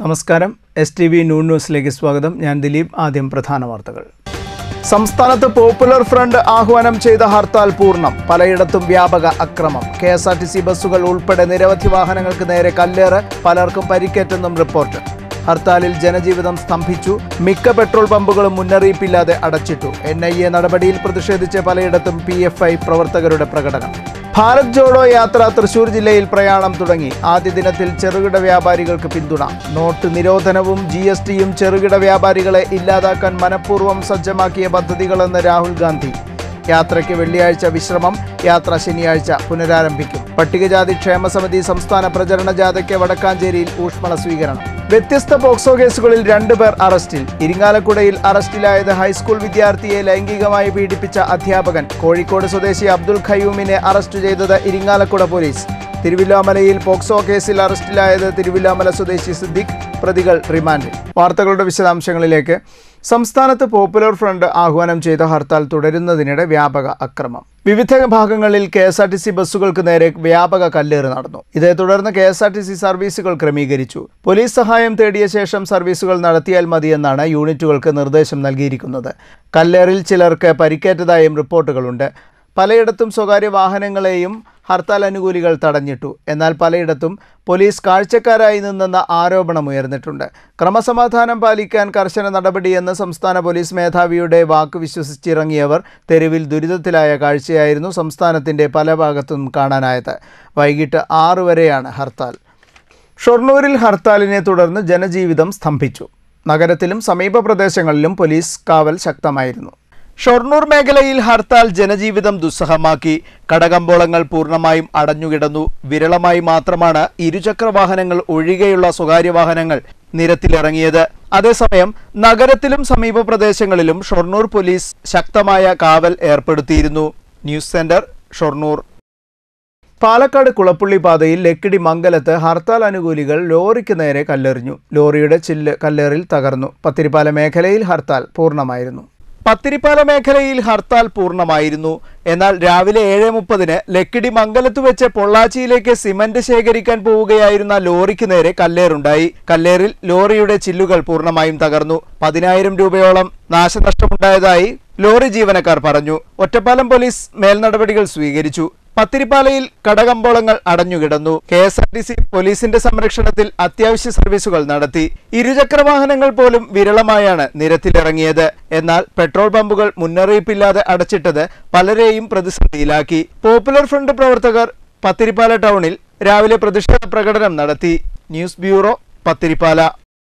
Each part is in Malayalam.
നമസ്കാരം എസ് ടി വി നൂൺ ന്യൂസിലേക്ക് സ്വാഗതം ഞാൻ ദിലീപ് ആദ്യം പ്രധാന വാർത്തകൾ സംസ്ഥാനത്ത് പോപ്പുലർ ഫ്രണ്ട് ആഹ്വാനം ചെയ്ത ഹർത്താൽ പൂർണ്ണം പലയിടത്തും വ്യാപക അക്രമം K S R T C ബസ്സുകൾ ഉൾപ്പെടെ നിരവധി വാഹനങ്ങൾക്ക് നേരെ കല്ലേറ് പലർക്കും പരിക്കേറ്റെന്നും റിപ്പോർട്ട് ഹർത്താലിൽ ജനജീവിതം സ്തംഭിച്ചു മിക്ക പെട്രോൾ പമ്പുകളും മുന്നറിയിപ്പില്ലാതെ അടച്ചിട്ടു എൻ ഐ എ നടപടിയിൽ പ്രതിഷേധിച്ച് പലയിടത്തും പി എഫ് ഐ പ്രവർത്തകരുടെ പ്രകടനം ഭാരത് ജോഡോ യാത്ര തൃശൂർ ജില്ലയിൽ പ്രയാണം തുടങ്ങി ആദ്യ ദിനത്തിൽ ചെറുകിട വ്യാപാരികൾക്ക് പിന്തുണ നോട്ട് നിരോധനവും ജി എസ് ടിയും ചെറുകിട വ്യാപാരികളെ ഇല്ലാതാക്കാൻ മനഃപൂർവ്വം സജ്ജമാക്കിയ പദ്ധതികളെന്ന് രാഹുൽ ഗാന്ധി യാത്രയ്ക്ക് വെള്ളിയാഴ്ച വിശ്രമം യാത്ര ശനിയാഴ്ച പുനരാരംഭിക്കും പട്ടികജാതി ക്ഷേമസമിതി സംസ്ഥാന പ്രചരണ ജാഥയ്ക്ക് വടക്കാഞ്ചേരിയിൽ ഊഷ്മള സ്വീകരണം വ്യത്യസ്ത പോക്സോ കേസുകളിൽ രണ്ടുപേർ അറസ്റ്റിൽ ഇരിങ്ങാലക്കുടയിൽ അറസ്റ്റിലായത് ഹൈസ്കൂൾ വിദ്യാർത്ഥിയെ ലൈംഗികമായി പീഡിപ്പിച്ച അധ്യാപകൻ കോഴിക്കോട് സ്വദേശി അബ്ദുൽ ഖയ്യൂമിനെ അറസ്റ്റ് ചെയ്തത് ഇരിങ്ങാലക്കുട പോലീസ് തിരുവില്ലാമലയിൽ പോക്സോ കേസിൽ അറസ്റ്റിലായത് തിരുവില്ലാമല സ്വദേശി സിദ്ദിഖ് പ്രതികൾ റിമാൻഡിൽ വാർത്തകളുടെ വിശദാംശങ്ങളിലേക്ക് സംസ്ഥാനത്ത് പോപ്പുലർ ഫ്രണ്ട് ആഹ്വാനം ചെയ്ത ഹർത്താൽ തുടരുന്നതിനിടെ വ്യാപക അക്രമം വിവിധ ഭാഗങ്ങളിൽ K S R T C ബസ്സുകൾക്ക് നേരെ വ്യാപക കല്ലേറ് നടന്നു ഇതേ തുടർന്ന് K S R T C സർവീസുകൾ ക്രമീകരിച്ചു പോലീസ് സഹായം തേടിയ ശേഷം സർവീസുകൾ നടത്തിയാൽ മതിയെന്നാണ് യൂണിറ്റുകൾക്ക് നിർദ്ദേശം നൽകിയിരിക്കുന്നത് കല്ലേറിൽ ചിലർക്ക് പരിക്കേറ്റതായും റിപ്പോർട്ടുകളുണ്ട് പലയിടത്തും സ്വകാര്യ വാഹനങ്ങളെയും ഹർത്താൽ അനുകൂലികൾ തടഞ്ഞിട്ടു എന്നാൽ പലയിടത്തും പോലീസ് കാഴ്ചക്കാരായി നിന്നെന്ന ആരോപണം ഉയർന്നിട്ടുണ്ട് ക്രമസമാധാനം പാലിക്കാൻ കർശന നടപടിയെന്ന് സംസ്ഥാന പോലീസ് മേധാവിയുടെ വാക്ക് വിശ്വസിച്ചിറങ്ങിയവർ തെരുവിൽ ദുരിതത്തിലായ കാഴ്ചയായിരുന്നു സംസ്ഥാനത്തിൻ്റെ പല ഭാഗത്തും കാണാനായത് വൈകിട്ട് ആറ് വരെയാണ് ഹർത്താൽ ഷൊർണൂരിൽ ഹർത്താലിനെ തുടർന്ന് ജനജീവിതം സ്തംഭിച്ചു നഗരത്തിലും സമീപ പ്രദേശങ്ങളിലും പോലീസ് കാവൽ ശക്തമായിരുന്നു ഷൊർണൂർ മേഖലയിൽ ഹർത്താൽ ജനജീവിതം ദുസ്സഹമാക്കി കടകമ്പോളങ്ങൾ പൂർണ്ണമായും അടഞ്ഞുകിടന്നു വിരളമായി മാത്രമാണ് ഇരുചക്ര വാഹനങ്ങൾ ഒഴികെയുള്ള സ്വകാര്യ വാഹനങ്ങൾ നിരത്തിലിറങ്ങിയത് അതേസമയം നഗരത്തിലും സമീപ പ്രദേശങ്ങളിലും ഷൊർണൂർ പോലീസ് ശക്തമായ കാവൽ ഏർപ്പെടുത്തിയിരുന്നു ന്യൂസ് സെന്റർ ഷൊർണൂർ പാലക്കാട് കുളപ്പുള്ളി പാതയിൽ ലക്കിടി മംഗലത്ത് ഹർത്താൽ അനുകൂലികൾ ലോറിക്ക് നേരെ കല്ലെറിഞ്ഞു ലോറിയുടെ ചില്ല് കല്ലേറിൽ തകർന്നു പത്തിരിപ്പാല മേഖലയിൽ ഹർത്താൽ പൂർണ്ണമായിരുന്നു പത്തിരിപ്പാല മേഖലയിൽ ഹർത്താൽ പൂർണ്ണമായിരുന്നു എന്നാൽ രാവിലെ ഏഴ് മുപ്പതിന് ലക്കിടി മംഗലത്ത് വെച്ച് പൊള്ളാച്ചിയിലേക്ക് സിമന്റ് ശേഖരിക്കാൻ പോവുകയായിരുന്ന ലോറിക്ക് നേരെ കല്ലേറുണ്ടായി കല്ലേറിൽ ലോറിയുടെ ചില്ലുകൾ പൂർണ്ണമായും തകർന്നു പതിനായിരം രൂപയോളം നാശനഷ്ടമുണ്ടായതായി ലോറി ജീവനക്കാർ പറഞ്ഞു ഒറ്റപ്പാലം പോലീസ് മേൽനടപടികൾ സ്വീകരിച്ചു പത്തിരിപ്പാലയിൽ കടകമ്പോളങ്ങൾ അടഞ്ഞുകിടന്നു K S R T C പോലീസിന്റെ സംരക്ഷണത്തിൽ അത്യാവശ്യ സർവീസുകൾ നടത്തി ഇരുചക്ര വാഹനങ്ങൾ പോലും വിരളമായാണ് നിരത്തിലിറങ്ങിയത് എന്നാൽ പെട്രോൾ പമ്പുകൾ മുന്നറിയിപ്പില്ലാതെ അടച്ചിട്ടത് പലരെയും പ്രതിസന്ധിയിലാക്കി പോപ്പുലർ ഫ്രണ്ട് പ്രവർത്തകർ പത്തിരിപ്പാല ടൗണിൽ രാവിലെ പ്രതിഷേധ പ്രകടനം നടത്തി ന്യൂസ് ബ്യൂറോ പത്തിരിപ്പാല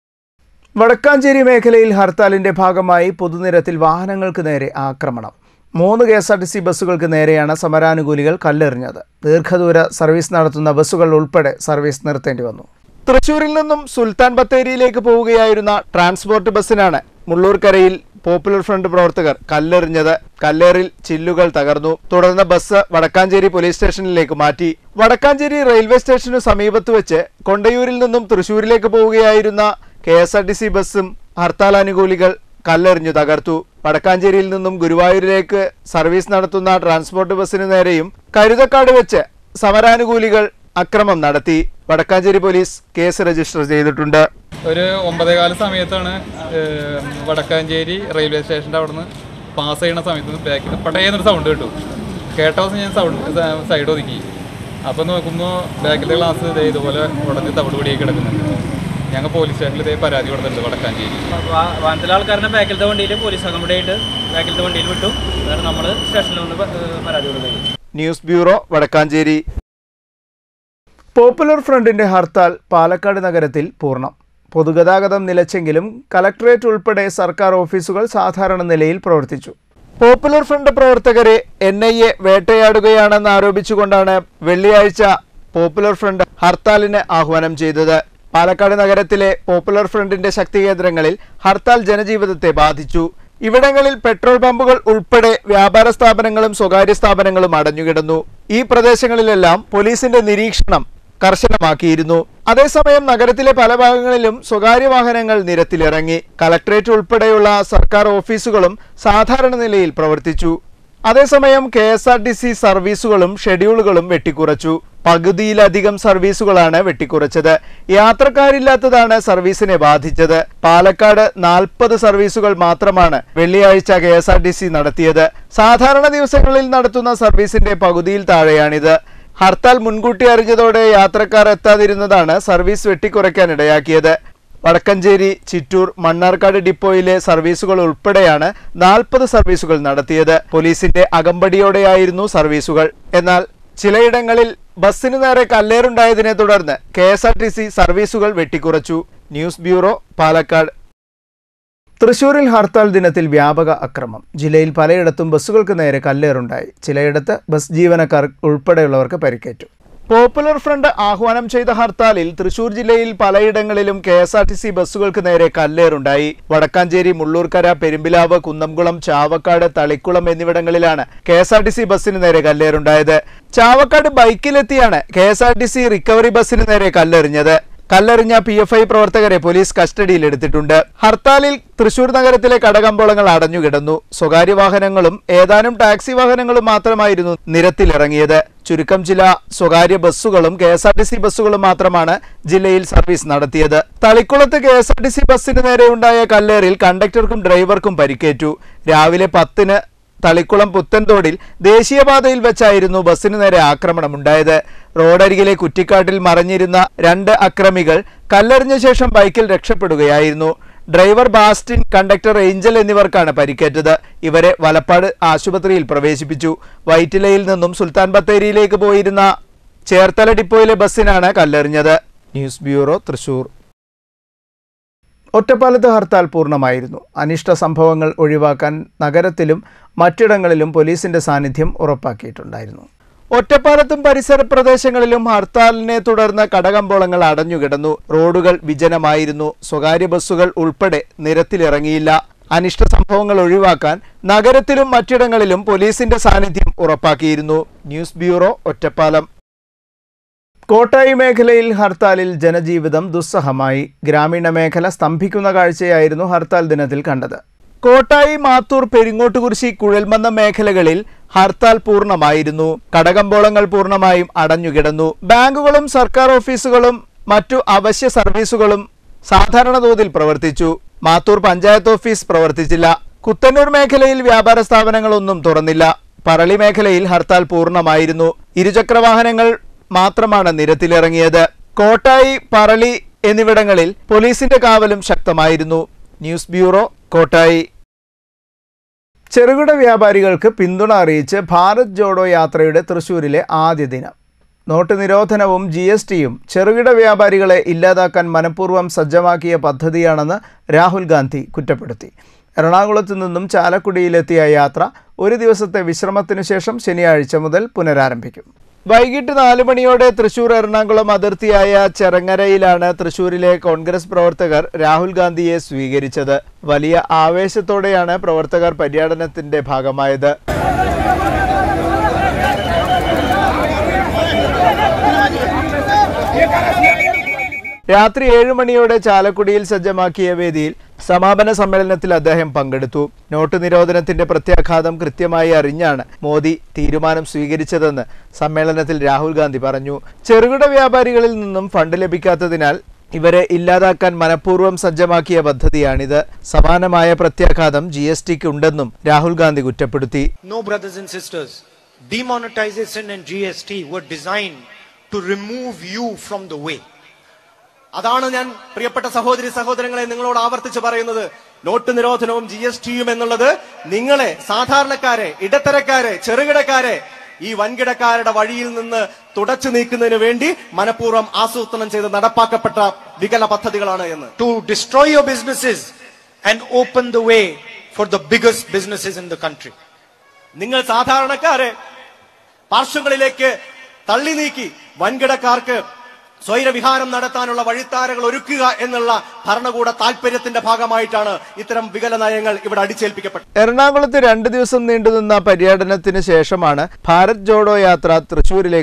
വടക്കാഞ്ചേരി മേഖലയിൽ ഹർത്താലിന്റെ ഭാഗമായി പൊതുനിരത്തിൽ വാഹനങ്ങൾക്ക് നേരെ ആക്രമണം മൂന്ന് K S R T C ബസ്സുകൾക്ക് നേരെയാണ് സമരാനുകൂലികൾ കല്ലെറിഞ്ഞത് ദീർഘദൂര സർവീസ് നടത്തുന്ന ബസ്സുകൾ ഉൾപ്പെടെ സർവീസ് നിർത്തേണ്ടി വന്നു തൃശൂരിൽ നിന്നും സുൽത്താൻ ബത്തേരിയിലേക്ക് പോവുകയായിരുന്ന ട്രാൻസ്പോർട്ട് ബസ്സിനാണ് മുള്ളൂർക്കരയിൽ പോപ്പുലർ ഫ്രണ്ട് പ്രവർത്തകർ കല്ലെറിഞ്ഞത് കല്ലേറിൽ ചില്ലുകൾ തകർന്നു തുടർന്ന് ബസ് വടക്കാഞ്ചേരി പോലീസ് സ്റ്റേഷനിലേക്ക് മാറ്റി വടക്കാഞ്ചേരി റെയിൽവേ സ്റ്റേഷനു സമീപത്ത് വെച്ച് കൊണ്ടയൂരിൽ നിന്നും തൃശൂരിലേക്ക് പോവുകയായിരുന്ന K S R T C ബസ്സും ഹർത്താൽ അനുകൂലികൾ കല്ലെറിഞ്ഞു തകർത്തു വടക്കാഞ്ചേരിയിൽ നിന്നും ഗുരുവായൂരിലേക്ക് സർവീസ് നടത്തുന്ന ട്രാൻസ്പോർട്ട് ബസ്സിനു നേരെയും കരുതക്കാട് വെച്ച് സമരാനുകൂലികൾ അക്രമം നടത്തി വടക്കാഞ്ചേരി പോലീസ് കേസ് രജിസ്റ്റർ ചെയ്തിട്ടുണ്ട് ഒരു ഒമ്പതേകാല സമയത്താണ് ഏഹ്, വടക്കാഞ്ചേരി റെയിൽവേ സ്റ്റേഷൻ്റെ അവിടുന്ന് പാസ് ചെയ്യുന്ന സമയത്ത് ബാക്കിൽ പടയെന്നൊരു സൗണ്ട് കേട്ടു കേട്ട ദിവസം ഞാൻ സൗണ്ട് സൈഡ് ഒതുക്കി അപ്പോൾ നോക്കുമ്പോൾ ബാക്കിലെ ഗ്ലാസ് ഇതേ ഇതുപോലെ ഉടഞ്ഞ് തവിട് പൊടിയായി കിടക്കുന്നുണ്ട് ഞങ്ങൾ പോലീസ് സ്റ്റേഷനിൽ ഇതേ പരാതി കൊടുത്തിട്ടുണ്ട് വടക്കാഞ്ചേരി വാ- വാഹനത്തിലെ ആൾക്കാരുടെ ബാക്കിലത്തെ വണ്ടിയിൽ പോലീസ് സംഘം കൂടെ ആയിട്ട് ബാക്കിലത്തെ വണ്ടിയിൽ വിട്ടു അതാണ് നമ്മൾ സ്റ്റേഷനിൽ വന്ന് പ- ഏഹ് പരാതി കൊടുക്കുന്നത് ന്യൂസ് ബ്യൂറോ വടക്കാഞ്ചേരി പോപ്പുലർ ഫ്രണ്ടിന്റെ ഹർത്താൽ പാലക്കാട് നഗരത്തിൽ പൂർണ്ണം പൊതുഗതാഗതം നിലച്ചെങ്കിലും കലക്ടറേറ്റ് ഉൾപ്പെടെ സർക്കാർ ഓഫീസുകൾ സാധാരണ നിലയിൽ പ്രവർത്തിച്ചു പോപ്പുലർ ഫ്രണ്ട് പ്രവർത്തകരെ എൻ ഐ എ വേട്ടയാടുകയാണെന്ന് ആരോപിച്ചുകൊണ്ടാണ് വെള്ളിയാഴ്ച പോപ്പുലർ ഫ്രണ്ട് ഹർത്താലിന് ആഹ്വാനം ചെയ്തത് പാലക്കാട് നഗരത്തിലെ പോപ്പുലർ ഫ്രണ്ടിന്റെ ശക്തി കേന്ദ്രങ്ങളിൽ ഹർത്താൽ ജനജീവിതത്തെ ബാധിച്ചു ഇവിടങ്ങളിൽ പെട്രോൾ പമ്പുകൾ ഉൾപ്പെടെ വ്യാപാര സ്ഥാപനങ്ങളും സ്വകാര്യ സ്ഥാപനങ്ങളും അടഞ്ഞുകിടന്നു ഈ പ്രദേശങ്ങളിലെല്ലാം പോലീസിന്റെ നിരീക്ഷണം കർശനമാക്കിയിരുന്നു അതേസമയം നഗരത്തിലെ പല ഭാഗങ്ങളിലും സ്വകാര്യ വാഹനങ്ങൾ നിരത്തിലിറങ്ങി കലക്ട്രേറ്റ് ഉൾപ്പെടെയുള്ള സർക്കാർ ഓഫീസുകളും സാധാരണ നിലയിൽ പ്രവർത്തിച്ചു അതേസമയം K S R T C സർവീസുകളും ഷെഡ്യൂളുകളും വെട്ടിക്കുറച്ചു പകുതിയിലധികം സർവീസുകളാണ് വെട്ടിക്കുറച്ചത് യാത്രക്കാരില്ലാത്തതാണ് സർവീസിനെ ബാധിച്ചത് പാലക്കാട് നാൽപ്പത് സർവീസുകൾ മാത്രമാണ് വെള്ളിയാഴ്ച K S R T C നടത്തിയത് സാധാരണ ദിവസങ്ങളിൽ നടത്തുന്ന സർവീസിന്റെ പകുതിയിൽ താഴെയാണിത് ഹർത്താൽ മുൻകൂട്ടി അറിഞ്ഞതോടെ യാത്രക്കാർ എത്താതിരുന്നതാണ് സർവീസ് വെട്ടിക്കുറയ്ക്കാൻ ഇടയാക്കിയത് വടക്കഞ്ചേരി ചിറ്റൂർ മണ്ണാർക്കാട് ഡിപ്പോയിലെ സർവീസുകൾ ഉൾപ്പെടെയാണ് നാൽപ്പത് സർവീസുകൾ നടത്തിയത് പോലീസിന്റെ അകമ്പടിയോടെയായിരുന്നു സർവീസുകൾ എന്നാൽ ചിലയിടങ്ങളിൽ ബസ്സിനു നേരെ കല്ലേറുണ്ടായതിനെ തുടർന്ന് K S R T C സർവീസുകൾ വെട്ടിക്കുറച്ചു ന്യൂസ് ബ്യൂറോ പാലക്കാട് തൃശൂരിൽ ഹർത്താൽ ദിനത്തിൽ വ്യാപക അക്രമം ജില്ലയിൽ പലയിടത്തും ബസ്സുകൾക്ക് നേരെ കല്ലേറുണ്ടായി ചിലയിടത്ത് ബസ് ജീവനക്കാർ ഉൾപ്പെടെയുള്ളവർക്ക് പരിക്കേറ്റു പോപ്പുലർ ഫ്രണ്ട് ആഹ്വാനം ചെയ്ത ഹർത്താലിൽ തൃശൂർ ജില്ലയിൽ പലയിടങ്ങളിലും K S R T C ബസ്സുകൾക്ക് നേരെ കല്ലേറുണ്ടായി വടക്കാഞ്ചേരി മുള്ളൂർക്കര പെരുമ്പിലാവ് കുന്നംകുളം ചാവക്കാട് തളിക്കുളം എന്നിവിടങ്ങളിലാണ് K S R T C ബസ്സിന് നേരെ കല്ലേറുണ്ടായത് ചാവക്കാട് ബൈക്കിലെത്തിയാണ് K S R T C recovery ബസ്സിന് നേരെ കല്ലെറിഞ്ഞത് കല്ലെറിഞ്ഞ പി എഫ് ഐ പ്രവർത്തകരെ പോലീസ് കസ്റ്റഡിയിലെടുത്തിട്ടുണ്ട് ഹർത്താലിൽ തൃശൂർ നഗരത്തിലെ കടകമ്പോളങ്ങൾ അടഞ്ഞുകിടന്നു സ്വകാര്യ വാഹനങ്ങളും ഏതാനും ടാക്സി വാഹനങ്ങളും മാത്രമായിരുന്നു നിരത്തിലിറങ്ങിയത് ചുരുക്കം ചില സ്വകാര്യ ബസ്സുകളും K S R T C ബസ്സുകളും മാത്രമാണ് ജില്ലയിൽ സർവീസ് നടത്തിയത് തളിക്കുളത്ത് K S R T C ബസ്സിന് നേരെ ഉണ്ടായ കല്ലേറിൽ കണ്ടക്ടർക്കും ഡ്രൈവർക്കും പരിക്കേറ്റു രാവിലെ പത്തിന് തളിക്കുളം പുത്തൻതോടിൽ ദേശീയപാതയിൽ വെച്ചായിരുന്നു ബസ്സിനു നേരെ ആക്രമണമുണ്ടായത് റോഡരികിലെ കുറ്റിക്കാട്ടിൽ മറഞ്ഞിരുന്ന രണ്ട് അക്രമികൾ കല്ലെറിഞ്ഞ ശേഷം ബൈക്കിൽ രക്ഷപ്പെടുകയായിരുന്നു ഡ്രൈവർ ബാസ്റ്റിൻ കണ്ടക്ടർ ഏഞ്ചൽ എന്നിവർക്കാണ് പരിക്കേറ്റത് ഇവരെ വലപ്പാട് ആശുപത്രിയിൽ പ്രവേശിപ്പിച്ചു വൈറ്റിലയിൽ നിന്നും സുൽത്താൻ ബത്തേരിയിലേക്ക് പോയിരുന്ന ചേർത്തല ഡിപ്പോയിലെ ബസ്സിനാണ് കല്ലെറിഞ്ഞത് ന്യൂസ് ബ്യൂറോ തൃശൂർ ഒറ്റപ്പാലത്ത് ഹർത്താൽ പൂർണ്ണമായിരുന്നു അനിഷ്ട സംഭവങ്ങൾ ഒഴിവാക്കാൻ നഗരത്തിലും മറ്റിടങ്ങളിലും പോലീസിന്റെ സാന്നിധ്യം ഉറപ്പാക്കിയിട്ടുണ്ടായിരുന്നു ഒറ്റപ്പാലത്തും പരിസര പ്രദേശങ്ങളിലും ഹർത്താലിനെ തുടർന്ന് കടകമ്പോളങ്ങൾ അടഞ്ഞുകിടന്നു റോഡുകൾ വിജനമായിരുന്നു സ്വകാര്യ ബസ്സുകൾ ഉൾപ്പെടെ നിരത്തിലിറങ്ങിയില്ല അനിഷ്ട സംഭവങ്ങൾ ഒഴിവാക്കാൻ നഗരത്തിലും മറ്റിടങ്ങളിലും പോലീസിന്റെ സാന്നിധ്യം ഉറപ്പാക്കിയിരുന്നു ന്യൂസ് ബ്യൂറോ ഒറ്റപ്പാലം കോട്ടായി മേഖലയിൽ ഹർത്താലിൽ ജനജീവിതം ദുസ്സഹമായി ഗ്രാമീണ മേഖല സ്തംഭിക്കുന്ന കാഴ്ചയായിരുന്നു ഹർത്താൽ ദിനത്തിൽ കണ്ടത് കോട്ടായി മാത്തൂർ പെരിങ്ങോട്ടുകുരിശി കുഴൽമന്നം മേഖലകളിൽ ഹർത്താൽ പൂർണ്ണമായിരുന്നു കടകമ്പോളങ്ങൾ പൂർണ്ണമായും അടഞ്ഞുകിടന്നു ബാങ്കുകളും സർക്കാർ ഓഫീസുകളും മറ്റു അവശ്യ സർവീസുകളും സാധാരണ തോതിൽ പ്രവർത്തിച്ചു മാത്തൂർ പഞ്ചായത്ത് ഓഫീസ് പ്രവർത്തിച്ചില്ല കുത്തന്നൂർ മേഖലയിൽ വ്യാപാര സ്ഥാപനങ്ങളൊന്നും തുറന്നില്ല പറളി മേഖലയിൽ ഹർത്താൽ പൂർണ്ണമായിരുന്നു ഇരുചക്രവാഹനങ്ങൾ മാത്രമാണ് നിരത്തിലിറങ്ങിയത് കോട്ടായി പറളി എന്നിവിടങ്ങളിൽ പോലീസിന്റെ കാവലും ശക്തമായിരുന്നു ന്യൂസ് ബ്യൂറോ കോട്ടായി ചെറുകിട വ്യാപാരികൾക്ക് പിന്തുണ അറിയിച്ച് ഭാരത് ജോഡോ യാത്രയുടെ തൃശൂരിലെ ആദ്യ ദിനം നോട്ട് നിരോധനവും ജി എസ് ടിയും ചെറുകിട വ്യാപാരികളെ ഇല്ലാതാക്കാൻ മനഃപൂർവ്വം സജ്ജമാക്കിയ പദ്ധതിയാണെന്ന് രാഹുൽ ഗാന്ധി കുറ്റപ്പെടുത്തി എറണാകുളത്ത് നിന്നും ചാലക്കുടിയിലെത്തിയ യാത്ര ഒരു ദിവസത്തെ വിശ്രമത്തിനു ശേഷം ശനിയാഴ്ച മുതൽ പുനരാരംഭിക്കും വൈകിട്ട് നാല് മണിയോടെ തൃശൂർ എറണാകുളം അതിർത്തിയായ ചെറങ്ങരയിലാണ് തൃശൂരിലെ കോൺഗ്രസ് പ്രവർത്തകർ രാഹുൽ ഗാന്ധിയെ സ്വീകരിച്ചത് വലിയ ആവേശത്തോടെയാണ് പ്രവർത്തകർ പര്യടനത്തിന്റെ ഭാഗമായത് രാത്രി ഏഴ് മണിയോടെ ചാലക്കുടിയിൽ സജ്ജമാക്കിയ വേദിയിൽ സമാപന സമ്മേളനത്തിൽ അദ്ദേഹം പങ്കെടുത്തു നോട്ട് നിരോധനത്തിന്റെ പ്രത്യാഘാതം കൃത്യമായി അറിഞ്ഞാണ് മോദി തീരുമാനം സ്വീകരിച്ചതെന്ന് സമ്മേളനത്തിൽ രാഹുൽ ഗാന്ധി പറഞ്ഞു ചെറുകിട വ്യാപാരികളിൽ നിന്നും ഫണ്ട് ലഭിക്കാത്തതിനാൽ ഇവരെ ഇല്ലാതാക്കാൻ മനഃപൂർവ്വം സജ്ജമാക്കിയ പദ്ധതിയാണിത് സമാനമായ പ്രത്യാഘാതം ജി എസ് ടിക്ക് ഉണ്ടെന്നും രാഹുൽ ഗാന്ധി കുറ്റപ്പെടുത്തി No, brothers and sisters, demonetization and GST were designed to remove you from the way. അതാണ് ഞാൻ പ്രിയപ്പെട്ട സഹോദരി സഹോദരങ്ങളെ നിങ്ങളോട് ആവർത്തിച്ച് പറയുന്നത് നോട്ട് നിരോധനവും ജി എസ് ടിയും എന്നുള്ളത് നിങ്ങളെ സാധാരണക്കാരെ ഇടത്തരക്കാരെ ചെറുകിടക്കാരെ ഈ വൻകിടക്കാരുടെ വഴിയിൽ നിന്ന് തുടച്ചു നീക്കുന്നതിന് വേണ്ടി മനഃപൂർവ്വം ആസൂത്രണം ചെയ്ത് നടപ്പാക്കപ്പെട്ട വികല പദ്ധതികളാണ് എന്ന് To destroy your businesses and open the way for the biggest businesses in the country. നിങ്ങൾ സാധാരണക്കാരെ പാർശ്വങ്ങളിലേക്ക് തള്ളി നീക്കി വൻകിടക്കാർക്ക് സ്വൈരവിഹാരം നടത്താനുള്ള വഴിത്താരകൾ ഒരുക്കുക എന്നുള്ള ഭരണകൂട താല്പര്യത്തിന്റെ ഭാഗമായിട്ടാണ് ഇത്തരം വികല നയങ്ങൾ ഇവിടെ അടിച്ചേൽപ്പിക്കപ്പെട്ടത് എറണാകുളത്ത് രണ്ട് ദിവസം നീണ്ടുനിന്ന പര്യടനത്തിന് ശേഷമാണ് ഭാരത് ജോഡോ യാത്ര തൃശൂരിലേക്ക്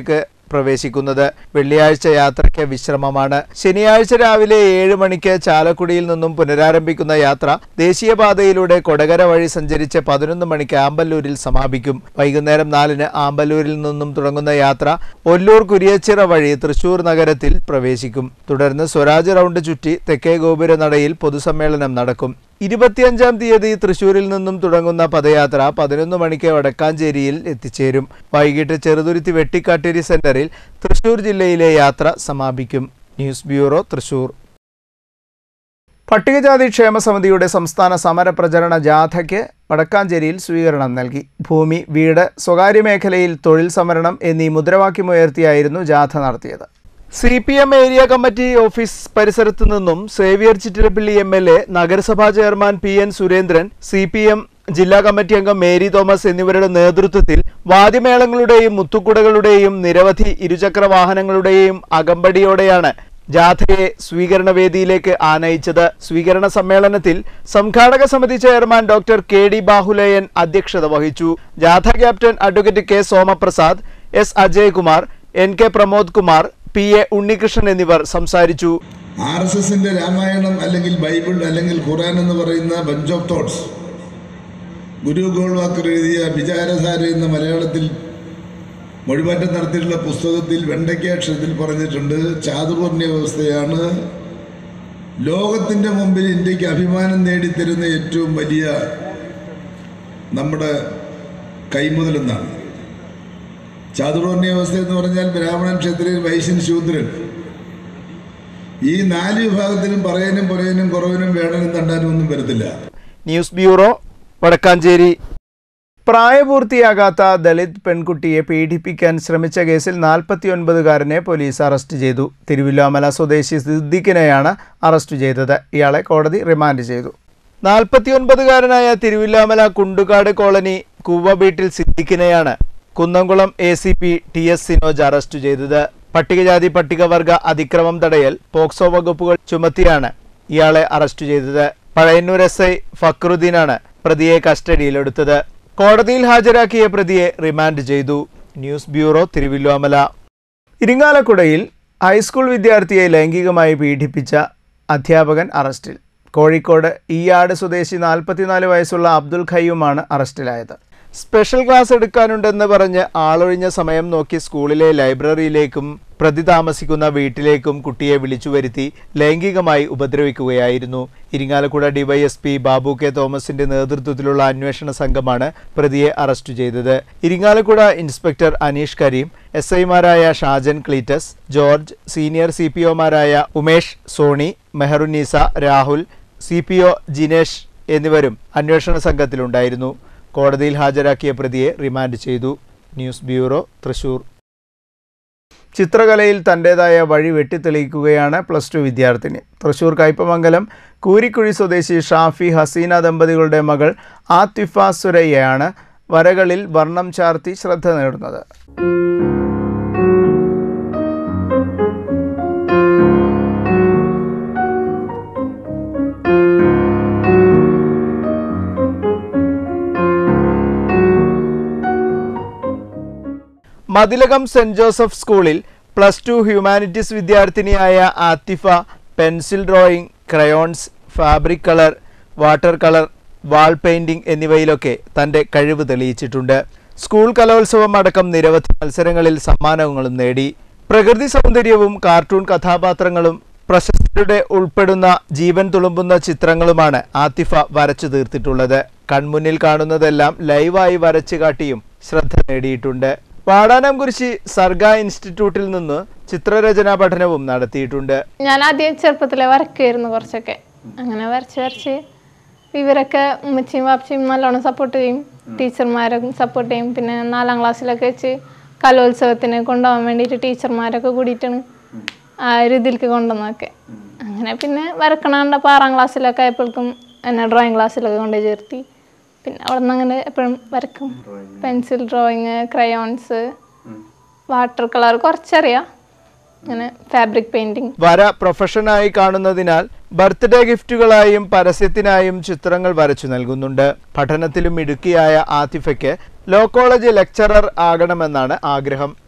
പ്രവേശിക്കുന്നത് വെള്ളിയാഴ്ച യാത്രയ്ക്ക് വിശ്രമമാണ് ശനിയാഴ്ച രാവിലെ ഏഴ് മണിക്ക് ചാലക്കുടിയിൽ നിന്നും പുനരാരംഭിക്കുന്ന യാത്ര ദേശീയപാതയിലൂടെ കൊടകര വഴി സഞ്ചരിച്ച് പതിനൊന്ന് മണിക്ക് ആമ്പല്ലൂരിൽ സമാപിക്കും വൈകുന്നേരം നാലിന് ആമ്പല്ലൂരിൽ നിന്നും തുടങ്ങുന്ന യാത്ര ഒല്ലൂർ കുരിയച്ചിറ വഴി തൃശൂർ നഗരത്തിൽ പ്രവേശിക്കും തുടർന്ന് സ്വരാജ് റൗണ്ട് ചുറ്റി തെക്കേ ഗോപുരനടയിൽ പൊതുസമ്മേളനം നടക്കും ഇരുപത്തിയഞ്ചാം തീയതി തൃശൂരിൽ നിന്നും തുടങ്ങുന്ന പദയാത്ര പതിനൊന്ന് മണിക്ക് വടക്കാഞ്ചേരിയിൽ എത്തിച്ചേരും വൈകിട്ട് ചെറുതുരുത്തി വെട്ടിക്കാട്ടേരി സെന്ററിൽ തൃശൂർ ജില്ലയിലെ യാത്ര സമാപിക്കും ന്യൂസ് ബ്യൂറോ തൃശൂർ പട്ടികജാതി ക്ഷേമ സമിതിയുടെ സംസ്ഥാന സമര പ്രചരണ ജാഥയ്ക്ക് വടക്കാഞ്ചേരിയിൽ സ്വീകരണം നൽകി ഭൂമി വീട് സ്വകാര്യ മേഖലയിൽ തൊഴിൽ സംവരണം എന്നീ മുദ്രാവാക്യമുയർത്തിയായിരുന്നു ജാഥ നടത്തിയത് C P M area committee office പരിസരത്ത് നിന്നും Xavier Chittilappilly M L A നഗരസഭാ chairman P N Surendran C P M ജില്ലാ കമ്മിറ്റി അംഗം മേരി തോമസ് എന്നിവരുടെ നേതൃത്വത്തിൽ വാദ്യമേളങ്ങളുടെയും മുത്തുക്കുടകളുടെയും നിരവധി ഇരുചക്ര വാഹനങ്ങളുടെയും അകമ്പടിയോടെയാണ് ജാഥയെ സ്വീകരണ വേദിയിലേക്ക് ആനയിച്ചത് സ്വീകരണ സമ്മേളനത്തിൽ സംഘാടക സമിതി chairman doctor K D Bahuleyan അധ്യക്ഷത വഹിച്ചു ജാഥ captain advocate K Somaprasad S Ajaykumar N K Pramod Kumar P A Unnikrishnan എന്നിവർ സംസാരിച്ചു ആർ എസ് എസിന്റെ രാമായണം അല്ലെങ്കിൽ ബൈബിൾ അല്ലെങ്കിൽ ഖുറാൻ എന്ന് പറയുന്ന bunch of thoughts Guru Golwalkar എഴുതിയ വിചാരധാര എന്ന മലയാളത്തിൽ മൊഴിമാറ്റം നടത്തിയിട്ടുള്ള പുസ്തകത്തിൽ വെണ്ടയ്ക്കാക്ഷരത്തിൽ പറഞ്ഞിട്ടുണ്ട് ചാതുർവർണ്ണ വ്യവസ്ഥയാണ് ലോകത്തിൻ്റെ മുമ്പിൽ ഇന്ത്യക്ക് അഭിമാനം നേടിത്തരുന്ന ഏറ്റവും വലിയ നമ്മുടെ കൈമുതലെന്നാണ് ചാതുർവർണ്ണ വ്യവസ്ഥ എന്ന് പറഞ്ഞാൽ ബ്രാഹ്മണൻ ക്ഷത്രിയൻ വൈശ്യൻ ശൂദ്രൻ ഈ നാല് വിഭാഗത്തിനും പറയാനും പറയാനും കുറവിനും വേണനും തണ്ടാനും ഒന്നും വരത്തില്ല ന്യൂസ് ബ്യൂറോ വടക്കാഞ്ചേരി പ്രായപൂർത്തിയാകാത്ത ദളിത് പെൺകുട്ടിയെ പീഡിപ്പിക്കാൻ ശ്രമിച്ച കേസിൽ നാൽപ്പത്തിയൊൻപതുകാരനെ പോലീസ് അറസ്റ്റ് ചെയ്തു തിരുവില്ലാമല സ്വദേശി സിദ്ദിഖിനെയാണ് അറസ്റ്റ് ചെയ്തത് ഇയാളെ കോടതി റിമാൻഡ് ചെയ്തു നാൽപ്പത്തിയൊൻപതുകാരനായ തിരുവില്ലാമല കുണ്ടുകാട് കോളനി കൂവ വീട്ടിൽ സിദ്ദിഖിനെയാണ് Kunnamkulam A C P T S Sinoj arrest ചെയ്തത് പട്ടികജാതി പട്ടികവർഗ അതിക്രമം തടയൽ പോക്സോ വകുപ്പുകൾ ചുമത്തിയാണ് ഇയാളെ അറസ്റ്റ് ചെയ്തത് പഴയന്നൂർ എസ് ഐ ഫക്രുദ്ദീനാണ് പ്രതിയെ കസ്റ്റഡിയിലെടുത്തത് കോടതിയിൽ ഹാജരാക്കിയ പ്രതിയെ റിമാൻഡ് ചെയ്തു ന്യൂസ് ബ്യൂറോ തിരുവല്ലോമല ഇരിങ്ങാലക്കുടയിൽ ഹൈസ്കൂൾ വിദ്യാർത്ഥിയെ ലൈംഗികമായി പീഡിപ്പിച്ച അധ്യാപകൻ അറസ്റ്റിൽ കോഴിക്കോട് ഈയാട് സ്വദേശി നാൽപ്പത്തിനാല് വയസ്സുള്ള അബ്ദുൽ ഖയ്യുമാണ് അറസ്റ്റിലായത് സ്പെഷ്യൽ ക്ലാസ് എടുക്കാനുണ്ടെന്ന് പറഞ്ഞ് ആളൊഴിഞ്ഞ സമയം നോക്കി സ്കൂളിലെ ലൈബ്രറിയിലേക്കും പ്രതി താമസിക്കുന്ന വീട്ടിലേക്കും കുട്ടിയെ വിളിച്ചു വരുത്തി ലൈംഗികമായി ഉപദ്രവിക്കുകയായിരുന്നു ഇരിങ്ങാലക്കുട ഡിവൈഎസ്പി ബാബു കെ തോമസിന്റെ നേതൃത്വത്തിലുള്ള അന്വേഷണ സംഘമാണ് പ്രതിയെ അറസ്റ്റ് ചെയ്തത് ഇരിങ്ങാലക്കുട ഇൻസ്പെക്ടർ അനീഷ് കരീം എസ് ഐമാരായ Shajan Cletus George senior C P ഒമാരായ Umesh Soni Meharunnisa Rahul C P O Jinesh എന്നിവരും അന്വേഷണ സംഘത്തിലുണ്ടായിരുന്നു കോടതിയിൽ ഹാജരാക്കിയ പ്രതിയെ റിമാൻഡ് ചെയ്തു ന്യൂസ് ബ്യൂറോ തൃശൂർ ചിത്രകലയിൽ തൻ്റേതായ വഴി വെട്ടിത്തെളിയിക്കുകയാണ് പ്ലസ് ടു വിദ്യാർത്ഥിനി തൃശൂർ കയ്പമംഗലം കൂരിക്കുഴി സ്വദേശി ഷാഫി ഹസീന ദമ്പതികളുടെ മകൾ ആത്തിഫ സുരയ്യയാണ് വരകളിൽ വർണ്ണം ചാർത്തി ശ്രദ്ധ നേടുന്നത് മതിലകം സെന്റ് ജോസഫ് സ്കൂളിൽ പ്ലസ് ടു ഹ്യൂമാനിറ്റീസ് വിദ്യാർത്ഥിനിയായ Athifa pencil drawing crayons fabric colour water colour wall painting എന്നിവയിലൊക്കെ തൻ്റെ കഴിവ് തെളിയിച്ചിട്ടുണ്ട് സ്കൂൾ കലോത്സവം അടക്കം നിരവധി മത്സരങ്ങളിൽ സമ്മാനങ്ങളും നേടി പ്രകൃതി സൗന്ദര്യവും കാർട്ടൂൺ കഥാപാത്രങ്ങളും പ്രശസ്തരുടെ ഉൾപ്പെടുന്ന ജീവൻ തുളുമ്പുന്ന ചിത്രങ്ങളുമാണ് ആത്തിഫ വരച്ചു തീർത്തിട്ടുള്ളത് കൺമുന്നിൽ കാണുന്നതെല്ലാം ലൈവായി വരച്ചു കാട്ടിയും ശ്രദ്ധ നേടിയിട്ടുണ്ട് വാടാനാംകുരിശി സർഗ ഇൻസ്റ്റിറ്റ്യൂട്ടിൽ നിന്ന് ചിത്രരചനാ പഠനവും നടത്തിയിട്ടുണ്ട് ഞാൻ ആദ്യം ചെറുപ്പത്തിലെ വരയ്ക്കുമായിരുന്നു കുറച്ചൊക്കെ അങ്ങനെ വരച്ച് വരച്ച് ഇവരൊക്കെ ഉമ്മച്ചിയും വാപ്പച്ചിയും നല്ലോണം സപ്പോർട്ട് ചെയ്യും ടീച്ചർമാരൊക്കെ സപ്പോർട്ട് ചെയ്യും പിന്നെ നാലാം ക്ലാസ്സിലൊക്കെ വെച്ച് കലോത്സവത്തിന് കൊണ്ടുപോകാൻ വേണ്ടിയിട്ട് ടീച്ചർമാരൊക്കെ കൂടിയിട്ടാണ് ആ ഒരു ഇതിലേക്ക് കൊണ്ടുവന്നതൊക്കെ അങ്ങനെ പിന്നെ വരക്കണ കണ്ടപ്പോൾ ആറാം ക്ലാസ്സിലൊക്കെ ആയപ്പോഴേക്കും എന്നെ ഡ്രോയിങ് ക്ലാസ്സിലൊക്കെ കൊണ്ടുപോയി ചേർത്തി പിന്നെ അവിടെ നിന്ന് അങ്ങനെ എപ്പോഴും വരക്കും pencil drawing crayons water colour കുറച്ചറിയാം അങ്ങനെ ഫാബ്രിക് പെയിൻറ്റിങ് വര പ്രൊഫഷനായി കാണുന്നതിനാൽ ബർത്ത്ഡേ ഗിഫ്റ്റുകളായും പരസ്യത്തിനായും ചിത്രങ്ങൾ വരച്ചു നൽകുന്നുണ്ട് പഠനത്തിലും മിടുക്കിയായ ആതിഫയ്ക്ക് ലോ കോളേജ് ലെക്ചറർ ആകണമെന്നാണ് ആഗ്രഹം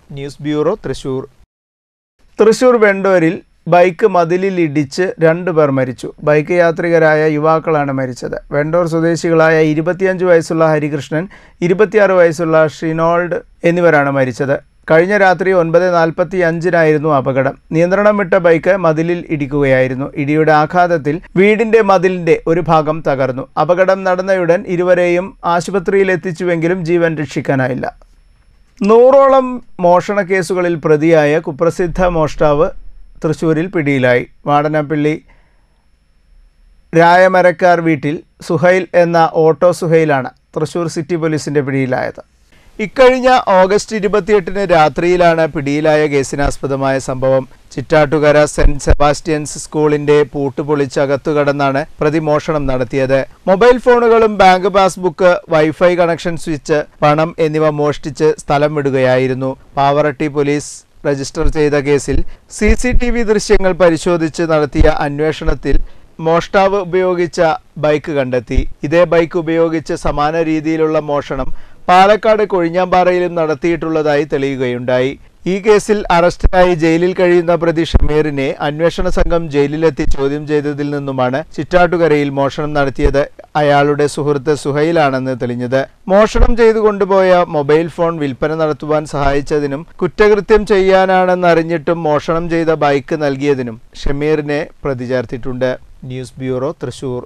ന്യൂസ് ബ്യൂറോ തൃശൂർ തൃശൂർ വെണ്ടൂരിൽ ബൈക്ക് മതിലിൽ ഇടിച്ച് രണ്ടുപേർ മരിച്ചു ബൈക്ക് യാത്രികരായ യുവാക്കളാണ് മരിച്ചത് വെണ്ടൂർ സ്വദേശികളായ ഇരുപത്തിയഞ്ച് വയസ്സുള്ള ഹരികൃഷ്ണൻ ഇരുപത്തിയാറ് വയസ്സുള്ള ഷിനോൾഡ് എന്നിവരാണ് മരിച്ചത് കഴിഞ്ഞ രാത്രി ഒൻപത് നാൽപ്പത്തി അഞ്ചിനായിരുന്നു അപകടം നിയന്ത്രണം വിട്ട ബൈക്ക് മതിലിൽ ഇടിക്കുകയായിരുന്നു ഇടിയുടെ ആഘാതത്തിൽ വീടിന്റെ മതിലിന്റെ ഒരു ഭാഗം തകർന്നു അപകടം നടന്നയുടൻ ഇരുവരെയും ആശുപത്രിയിൽ എത്തിച്ചുവെങ്കിലും ജീവൻ രക്ഷിക്കാനായില്ല നൂറോളം മോഷണ കേസുകളിൽ പ്രതിയായ കുപ്രസിദ്ധ മോഷ്ടാവ് തൃശൂരിൽ പിടിയിലായി വാടനപ്പള്ളി രായമരക്കാർ വീട്ടിൽ സുഹൈൽ എന്ന ഓട്ടോ സുഹൈലാണ് തൃശൂർ സിറ്റി പോലീസിന്റെ പിടിയിലായത് ഇക്കഴിഞ്ഞ ഓഗസ്റ്റ് ഇരുപത്തിയെട്ടിന് രാത്രിയിലാണ് പിടിയിലായ കേസിനാസ്പദമായ സംഭവം ചിറ്റാട്ടുകര സെന്റ് സെബാസ്റ്റ്യൻസ് സ്കൂളിന്റെ പൂട്ട് പൊളിച്ച് അകത്തു കടന്നാണ് പ്രതി മോഷണം നടത്തിയത് മൊബൈൽ ഫോണുകളും bank passbook wifi connection switch പണം എന്നിവ മോഷ്ടിച്ച് സ്ഥലം വിടുകയായിരുന്നു പാവറട്ടി പോലീസ് രജിസ്റ്റർ ചെയ്ത കേസിൽ സി സി ടി വി ദൃശ്യങ്ങൾ പരിശോധിച്ച് നടത്തിയ അന്വേഷണത്തിൽ മോഷ്ടാവ് ഉപയോഗിച്ച ബൈക്ക് കണ്ടെത്തി ഇതേ ബൈക്ക് ഉപയോഗിച്ച് സമാന രീതിയിലുള്ള മോഷണം പാലക്കാട് കൊഴിഞ്ഞാമ്പാറയിലും നടത്തിയിട്ടുള്ളതായി തെളിയുകയുണ്ടായി ഈ കേസിൽ അറസ്റ്റിലായി ജയിലിൽ കഴിയുന്ന പ്രതി ഷമീറിനെ അന്വേഷണ സംഘം ജയിലിലെത്തി ചോദ്യം ചെയ്തതിൽ നിന്നുമാണ് ചിറ്റാട്ടുകരയിൽ മോഷണം നടത്തിയത് അയാളുടെ സുഹൃത്ത് സുഹൈലാണെന്ന് തെളിഞ്ഞത് മോഷണം ചെയ്തു കൊണ്ടുപോയ മൊബൈൽ ഫോൺ വിൽപ്പന നടത്തുവാൻ സഹായിച്ചതിനും കുറ്റകൃത്യം ചെയ്യാനാണെന്നറിഞ്ഞിട്ടും മോഷണം ചെയ്ത ബൈക്ക് നൽകിയതിനും ഷമീറിനെ പ്രതി ചേർത്തിട്ടുണ്ട് ന്യൂസ് ബ്യൂറോ തൃശൂർ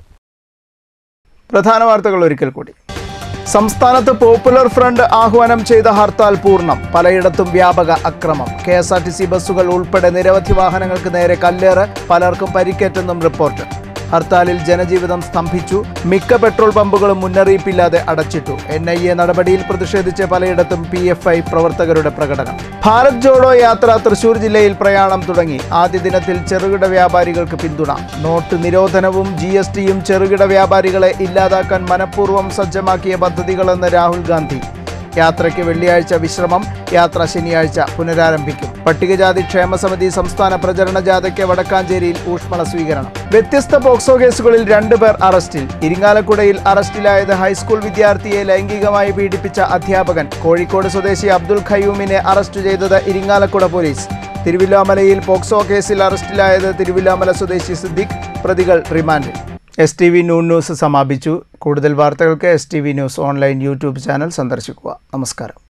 പ്രധാന വാർത്തകൾ ഒരിക്കൽ കൂടി സംസ്ഥാനത്ത് പോപ്പുലർ ഫ്രണ്ട് ആഹ്വാനം ചെയ്ത ഹർത്താൽ പൂർണ്ണം പലയിടത്തും വ്യാപക അക്രമം K S R T C ബസ്സുകൾ ഉൾപ്പെടെ നിരവധി വാഹനങ്ങൾക്ക് നേരെ കല്ലേറ് പലർക്കും പരിക്കേറ്റെന്നും റിപ്പോർട്ട് ഹർത്താലിൽ ജനജീവിതം സ്തംഭിച്ചു മിക്ക പെട്രോൾ പമ്പുകളും മുന്നറിയിപ്പില്ലാതെ അടച്ചിട്ടു എൻ ഐ എ നടപടിയിൽ പ്രതിഷേധിച്ച് പലയിടത്തും പി എഫ് ഐ പ്രവർത്തകരുടെ പ്രകടനം ഭാരത് ജോഡോ യാത്ര തൃശൂർ ജില്ലയിൽ പ്രയാണം തുടങ്ങി ആദ്യ ദിനത്തിൽ ചെറുകിട വ്യാപാരികൾക്ക് പിന്തുണ നോട്ട് നിരോധനവും ജി എസ് ടിയും ചെറുകിട വ്യാപാരികളെ ഇല്ലാതാക്കാൻ മനഃപൂർവ്വം സജ്ജമാക്കിയ പദ്ധതികളെന്ന് രാഹുൽ ഗാന്ധി യാത്രയ്ക്ക് വെള്ളിയാഴ്ച വിശ്രമം യാത്ര ശനിയാഴ്ച പുനരാരംഭിക്കും പട്ടികജാതി ക്ഷേമസമിതി സംസ്ഥാന പ്രചരണ ജാഥയ്ക്ക് വടക്കാഞ്ചേരിയിൽ ഊഷ്മള സ്വീകരണം വ്യത്യസ്ത പോക്സോ കേസുകളിൽ രണ്ടുപേർ അറസ്റ്റിൽ ഇരിങ്ങാലക്കുടയിൽ അറസ്റ്റിലായത് ഹൈസ്കൂൾ വിദ്യാർത്ഥിയെ ലൈംഗികമായി പീഡിപ്പിച്ച അധ്യാപകൻ കോഴിക്കോട് സ്വദേശി അബ്ദുൽ ഖയ്യൂമിനെ അറസ്റ്റ് ചെയ്തത് ഇരിങ്ങാലക്കുട പോലീസ് തിരുവില്ലാമലയിൽ പോക്സോ കേസിൽ അറസ്റ്റിലായത് തിരുവില്ലാമല സ്വദേശി സിദ്ദിഖ് പ്രതികൾ റിമാൻഡിൽ S T V noon news സമാപിച്ചു കൂടുതൽ വാർത്തകൾക്ക് S T V news online YouTube channel സന്ദർശിക്കുക നമസ്കാരം